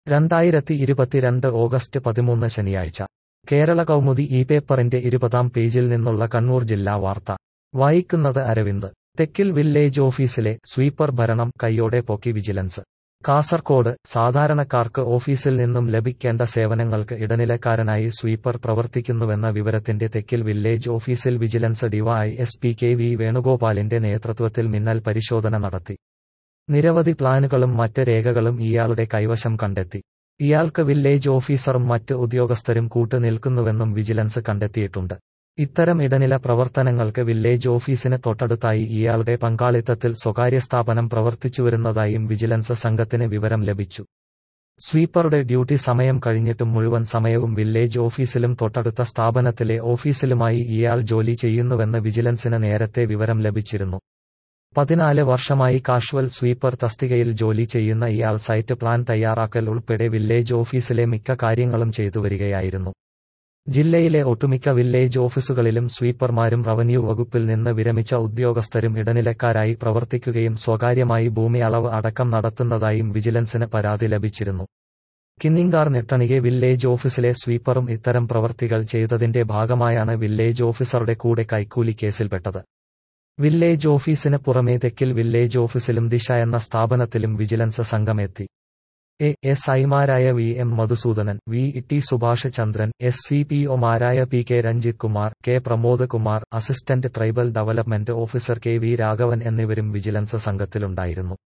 രണ്ടായിരത്തി ഇരുപത്തിരണ്ട് ഓഗസ്റ്റ് പതിമൂന്ന് ശനിയാഴ്ച കേരള കൗമുദി ഈ പേപ്പറിന്റെ ഇരുപതാം പേജിൽ നിന്നുള്ള കണ്ണൂർ ജില്ലാ വാർത്ത വായിക്കുന്നത് അരവിന്ദ് തെക്കിൽ വില്ലേജ് ഓഫീസിലെ സ്വീപ്പർ ഭരണം കൈയോടെ പൊക്കി വിജിലൻസ് കാസർകോട് സാധാരണക്കാർക്ക് ഓഫീസിൽ നിന്നും ലഭിക്കേണ്ട സേവനങ്ങൾക്ക് ഇടനിലക്കാരനായി സ്വീപ്പർ പ്രവർത്തിക്കുന്നുവെന്ന വിവരത്തിന്റെ തെക്കിൽ വില്ലേജ് ഓഫീസിൽ vigilance DY S P K V വേണുഗോപാലിന്റെ നേതൃത്വത്തിൽ മിന്നൽ പരിശോധന നടത്തി നിരവധി പ്ലാനുകളും മറ്റ് രേഖകളും ഇയാളുടെ കൈവശം കണ്ടെത്തി ഇയാൾക്ക് വില്ലേജ് ഓഫീസറും മറ്റ് ഉദ്യോഗസ്ഥരും കൂട്ടുനിൽക്കുന്നുവെന്നും വിജിലൻസ് കണ്ടെത്തിയിട്ടുണ്ട് ഇത്തരം ഇടനില പ്രവർത്തനങ്ങൾക്ക് വില്ലേജ് ഓഫീസിന് തൊട്ടടുത്തായി ഇയാളുടെ പങ്കാളിത്തത്തിൽ സ്വകാര്യ സ്ഥാപനം പ്രവർത്തിച്ചുവരുന്നതായും വിജിലൻസ് സംഘത്തിന് വിവരം ലഭിച്ചു സ്വീപ്പറുടെ ഡ്യൂട്ടി സമയം കഴിഞ്ഞിട്ടും മുഴുവൻ സമയവും വില്ലേജ് ഓഫീസിലും തൊട്ടടുത്ത സ്ഥാപനത്തിലെ ഓഫീസിലുമായി ഇയാൾ ജോലി ചെയ്യുന്നുവെന്ന് വിജിലൻസിന് നേരത്തെ വിവരം ലഭിച്ചിരുന്നു പതിനാല് വർഷമായി കാഷ്വൽ സ്വീപ്പർ തസ്തികയിൽ ജോലി ചെയ്യുന്ന ഇയാൾ സൈറ്റ് പ്ലാൻ തയ്യാറാക്കൽ ഉൾപ്പെടെ വില്ലേജ് ഓഫീസിലെ മിക്ക കാര്യങ്ങളും ചെയ്തുവരികയായിരുന്നു ജില്ലയിലെ ഒട്ടുമിക്ക വില്ലേജ് ഓഫീസുകളിലും സ്വീപ്പർമാരും റവന്യൂ വകുപ്പിൽ നിന്ന് വിരമിച്ച ഉദ്യോഗസ്ഥരും ഇടനിലക്കാരായി പ്രവർത്തിക്കുകയും സ്വകാര്യമായി ഭൂമി അളവ് അടക്കം നടത്തുന്നതായും വിജിലൻസിന് പരാതി ലഭിച്ചിരുന്നു കിന്നിങ്കാർ നെട്ടണികെ വില്ലേജ് ഓഫീസിലെ സ്വീപ്പറും ഇത്തരം പ്രവർത്തികൾ ചെയ്തതിന്റെ ഭാഗമായാണ് വില്ലേജ് ഓഫീസറുടെ കൂടെ കൈക്കൂലി കേസിൽപ്പെട്ടത് വില്ലേജ് ഓഫീസിന് പുറമേ തെക്കിൽ വില്ലേജ് ഓഫീസിലും ദിശ എന്ന സ്ഥാപനത്തിലും വിജിലൻസ് സംഘമെത്തി എ എസ് ഐമാരായ V M Madhusoodanan V T Subhash Chandran S C P ഒമാരായ P K Ranjith Kumar K Pramod Kumar assistant tribal development officer K V Raghavan എന്നിവരും വിജിലൻസ് സംഘത്തിലുണ്ടായിരുന്നു